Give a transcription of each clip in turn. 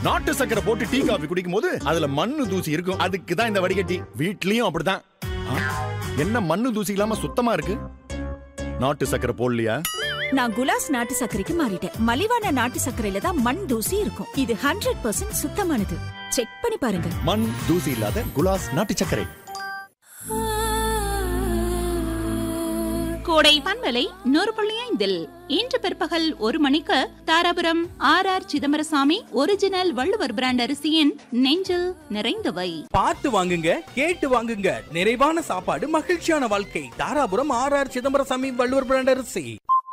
நாட்டு சக்கரை போட்டு டீ காபி குடிக்கும் போது அதுல மண்ணு தூசி இருக்கும் அதுக்கு தான் இந்த வடிகட்டி வீட்லயும் அப்படிதான் ஆ, என்ன மண்ணு தூசி இல்லாம சுத்தமா இருக்கு நாட்டு சக்கரை போடலையா நான் குலாஸ் நாட்டு சர்க்கரைக்கு மாறிட்டேன் மலிவான நாட்டு சர்க்கரையில தான் மண் தூசி இருக்கும் இது ஹண்ட்ரட் பர்சன்ட் சுத்தமானது செக் பண்ணி பாருங்க மண் தூசி இல்லாத குலாஸ் நாட்டு சர்க்கரை கோடை பண்பலை நூறு புள்ளி ஐந்தில் இன்று பிற்பகல் ஒரு மணிக்கு Dharapuram R R Chidambarasamy original Valluvar brand அரிசியின் நெஞ்சில் நிறைந்தவை பார்த்து வாங்குங்க கேட்டு வாங்குங்க நிறைவான சாப்பாடு மகிழ்ச்சியான வாழ்க்கை Dharapuram R R Chidambarasamy Valluvar brand அரிசி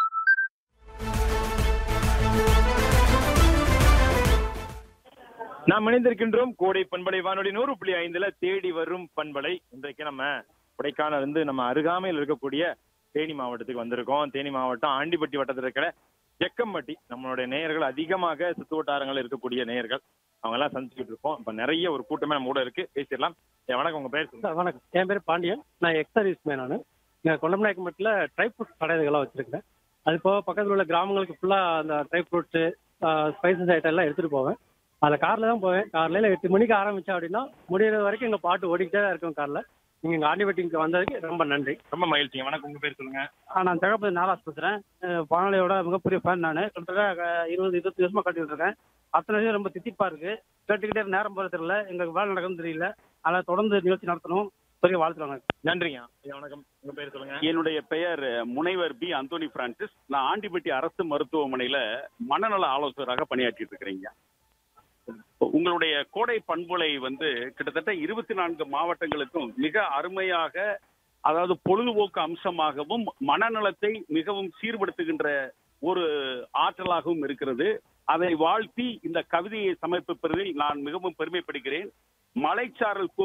நாம் இணைந்திருக்கின்றோம் கோடை பண்பலை வானொலி நூறு புள்ளி ஐந்துல தேடி வரும் பண்பலை இன்றைக்கு நம்ம கொடைக்கானல் இருந்து நம்ம அருகாமையில் இருக்கக்கூடிய தேனி மாவட்டத்துக்கு வந்திருக்கோம் தேனி மாவட்டம் ஆண்டிப்பட்டி வட்டத்தில் இருக்கிற எக்கம்பட்டி நம்மளுடைய நேயர்கள் அதிகமாக சுத்து வட்டாரங்கள் இருக்கக்கூடிய நேயர்கள் அவங்க எல்லாம் சந்திச்சுட்டு இருக்கோம் இப்ப நிறைய ஒரு கூட்டமே நம்ம கூட இருக்கு பேசிடலாம் ஏ, வணக்கம் உங்க பேர் சொல்லுங்க. சார் வணக்கம் என் பேர் பாண்டியன் நான் எக்ஸ் சர்வீஸ் மேன் நான் இங்கே கொண்டமநாயக்கம்பட்டில் ட்ரை ஃப்ரூட் கடைகள்லாம் வச்சுருக்கேன் அது போக பக்கத்தில் உள்ள கிராமங்களுக்கு ஃபுல்லாக அந்த ட்ரை ஃப்ரூட்ஸு ஸ்பைசஸ் ஐட்டம் எல்லாம் எடுத்துகிட்டு போவேன் அதில் காரில் தான் போவேன் காலையில் எட்டு மணிக்கு ஆரம்பித்தேன் அப்படின்னா முடியிற வரைக்கும் எங்கள் பாட்டு ஓடிக்கிட்டே தான் இருக்கும் காரில் நீங்கள் எங்கள் ஆண்டிப்பட்டிக்கு வந்ததுக்கு ரொம்ப நன்றி ரொம்ப மகிழ்ச்சிங்க வணக்கம் உங்க பேர் சொல்லுங்க ஆ, நான் தகப்பதி நாளாஸ் பேசுகிறேன் வானொலியோட மிகப்பெரிய ஃபேன் நான் கிட்டத்தட்ட அஹ், இருபது இருபத்தி வருஷமாக கட்டிட்டு இருக்கேன் அத்தனை விஷயம் ரொம்ப தித்திப்பாக இருக்குது கேட்டுக்கிட்டே நேரம் போகிறது தெரியல எங்களுக்கு வேலை நடக்குதுன்னு தெரியல அதனால் தொடர்ந்து நிகழ்ச்சி நடத்தணும் பெரிய வாழ்த்துறாங்க நன்றிங்க ஐயா, வணக்கம் உங்க பேர் சொல்லுங்க என்னுடைய பெயர் முனைவர் பி அந்தோனி பிரான்சிஸ் நான் ஆண்டிப்பட்டி அரசு மருத்துவமனையில மனநல ஆலோசகராக பணியாற்றிட்டு இருக்கிறீங்க உங்களுடைய கோடை பண்புலை வந்து கிட்டத்தட்ட இருபத்தி நான்கு மாவட்டங்களுக்கும் மிக அருமையாக அதாவது பொழுதுபோக்கு அம்சமாகவும் மனநலத்தை மிகவும் சீர்படுத்துகின்ற ஒரு ஆற்றலாகவும் இருக்கிறது அதை வாழ்த்தி இந்த கவிதையை சமர்ப்பிப்பதில் நான் மிகவும் பெருமைப்படுகிறேன் மலைச்சாரல்